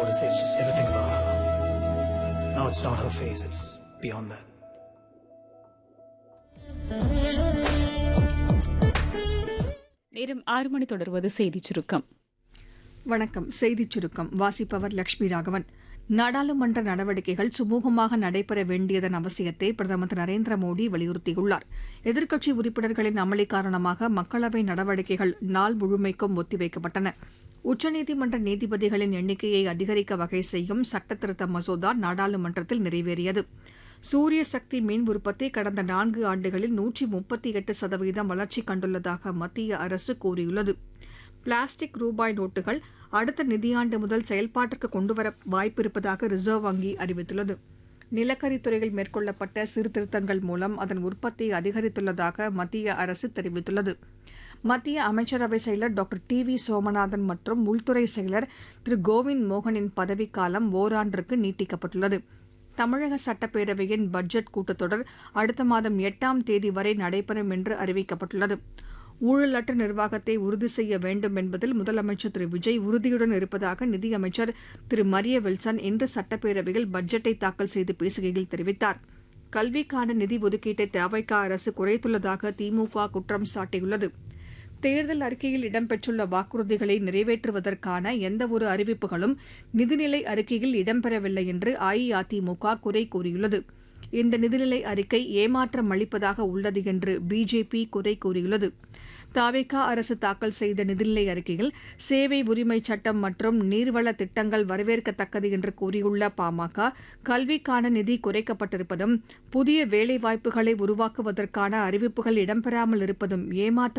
to say it's just everything about her. Now it's not her face, it's beyond that. நேரம் ஆறு மணி தொடர்வது செய்திச் சுருக்கம் வணக்கம் செய்திச் சுருக்கம் வாசிப்பவர் லட்சுமி ராகவன் நாடாளுமன்ற நடவடிக்கைகள் சுமூகமாக நடைபெற வேண்டியதன் அவசியத்தை பிரதமர் திரு நரேந்திர மோடி வலியுறுத்தியுள்ளார் எதிர்க்கட்சி உறுப்பினர்களின் அமளி காரணமாக மக்களவை நடவடிக்கைகள் நாள் முழுமைக்கும் ஒத்திவைக்கப்பட்டன உச்சநீதிமன்ற நீதிபதிகளின் எண்ணிக்கையை அதிகரிக்க வகை செய்யும் சட்டத்திருத்த மசோதா நாடாளுமன்றத்தில் நிறைவேறியது சூரிய சக்தி மின் உற்பத்தி கடந்த நான்கு ஆண்டுகளில் நூற்றி முப்பத்தி எட்டு சதவீதம் வளர்ச்சி கண்டுள்ளதாக மத்திய அரசு கூறியுள்ளது பிளாஸ்டிக் ரூபாய் நோட்டுகள் அடுத்த நிதியாண்டு முதல் செயல்பாட்டிற்கு கொண்டுவர வாய்ப்பிருப்பதாக ரிசர்வ் வங்கி அறிவித்துள்ளது நிலக்கரித் துறையில் மேற்கொள்ளப்பட்ட சீர்திருத்தங்கள் மூலம் அதன் உற்பத்தி அதிகரித்துள்ளதாக மத்திய அரசு தெரிவித்துள்ளது மத்திய அமைச்சரவை செயலர் டாக்டர் டி வி சோமநாதன் மற்றும் உள்துறை செயலர் திரு கோவிந்த் மோகனின் பதவிக்காலம் ஓராண்டிற்கு நீட்டிக்கப்பட்டுள்ளது தமிழக சட்டப்பேரவையின் பட்ஜெட் கூட்டத்தொடர் அடுத்த மாதம் எட்டாம் தேதி வரை நடைபெறும் என்று அறிவிக்கப்பட்டுள்ளது ஊழலற்ற நிர்வாகத்தை உறுதி செய்ய வேண்டும் என்பதில் முதலமைச்சர் திரு விஜய் உறுதியுடன் இருப்பதாக நிதியமைச்சர் திரு மரிய வில்சன் இன்று சட்டப்பேரவையில் பட்ஜெட்டை தாக்கல் செய்து பேசுகையில் தெரிவித்தார் கல்விக்கான நிதி ஒதுக்கீட்டை தவைக்கா அரசு குறைத்துள்ளதாக திமுக குற்றம் சாட்டியுள்ளது தேர்தல் அறிக்கையில் இடம்பெற்றுள்ள வாக்குறுதிகளை நிறைவேற்றுவதற்கான எந்தவொரு அறிவிப்புகளும் நிதிநிலை அறிக்கையில் இடம்பெறவில்லை என்று அஇஅதிமுக குறை கூறியுள்ளது இந்த நிதிநிலை அறிக்கை ஏமாற்றம் அளிப்பதாக உள்ளது என்று பிஜேபி குறை கூறியுள்ளது தாவேகா அரசு தாக்கல் செய்த நிதிநிலை அறிக்கையில் சேவை உரிமை சட்டம் மற்றும் நீர்வள திட்டங்கள் வரவேற்கத்தக்கது என்று கூறியுள்ள பாமக கல்விக்கான நிதி குறைக்கப்பட்டிருப்பதும் புதிய வேலைவாய்ப்புகளை உருவாக்குவதற்கான அறிவிப்புகள் இடம்பெறாமல் இருப்பதும் ஏமாற்றம்